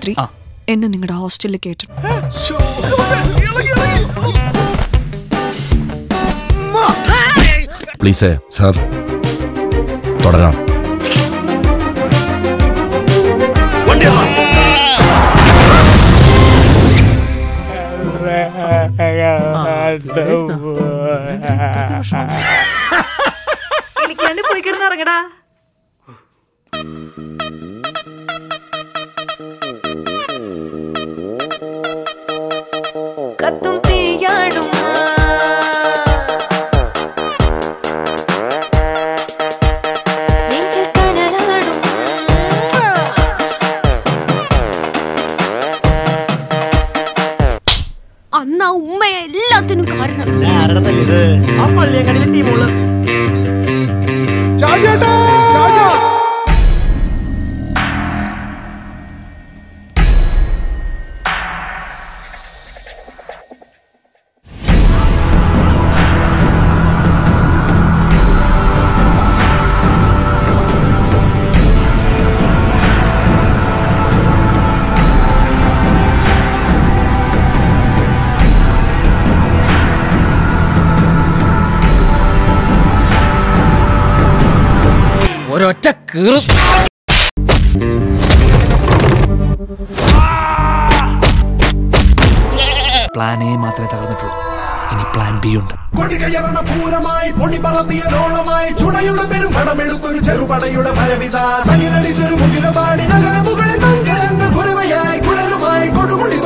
രാത്രി എന്നെ നിങ്ങളുടെ ഹോസ്റ്റലിൽ കയറ്റും പ്ലീസേ സാർ തുടങ്ങാം ഇരിക്കാണ്ട് പോയി കിടന്ന് ഇറങ്ങടാ കത്തും തീയാടും നെഞ്ചിൽ കനലാടും അന്ന് ആ ഉമ്മയെ എല്ലാത്തിനും കാരണം ആ പള്ളിയങ്ങാടിയിലെ ടീമുകള് ഒരൊറ്റ കീറും പ്ലാൻ എ മാത്രമേ തകർന്നിട്ടുള്ളൂ ഇനി പ്ലാൻ ബി ഉണ്ട് കൊടികയറണ പൂരമായി പൊടി പറത്തിയ ലോളമായി ചുണയുടെ പെരും പടമെടുത്തൊരു ചെറുപടയുടെ മരവിത തനിലടിച്ചൊരു മുകിലപാടി നഗര മുകളിൽ മംഗളങ്ങൾ കുരവയായി കുഴലുമായി കൊടുമുടി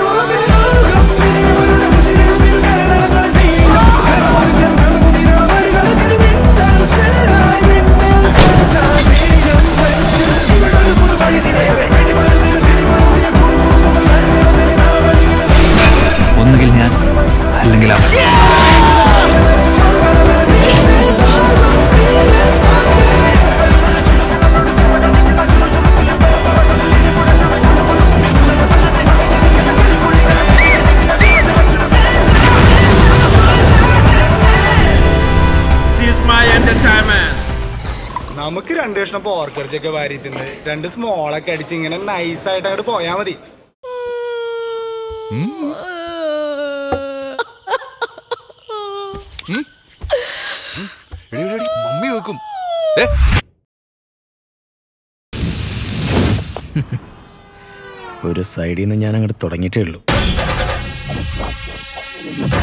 ഒന്നുകിൽ ഞാൻ അല്ലെങ്കിൽ അവൻ നമുക്ക് രണ്ട് കഷ്ണം പോർക്കറിച്ചൊക്കെ വാരി തിന്ന് രണ്ട് സ്മോളൊക്കെ അടിച്ച് ഇങ്ങനെ നൈസായിട്ട് അങ്ങോട്ട് പോയാ മതി മമ്മി വെക്കും ഒരു സൈഡിൽ നിന്ന് ഞാൻ അങ്ങോട്ട് തുടങ്ങിയിട്ടേ ഉള്ളൂ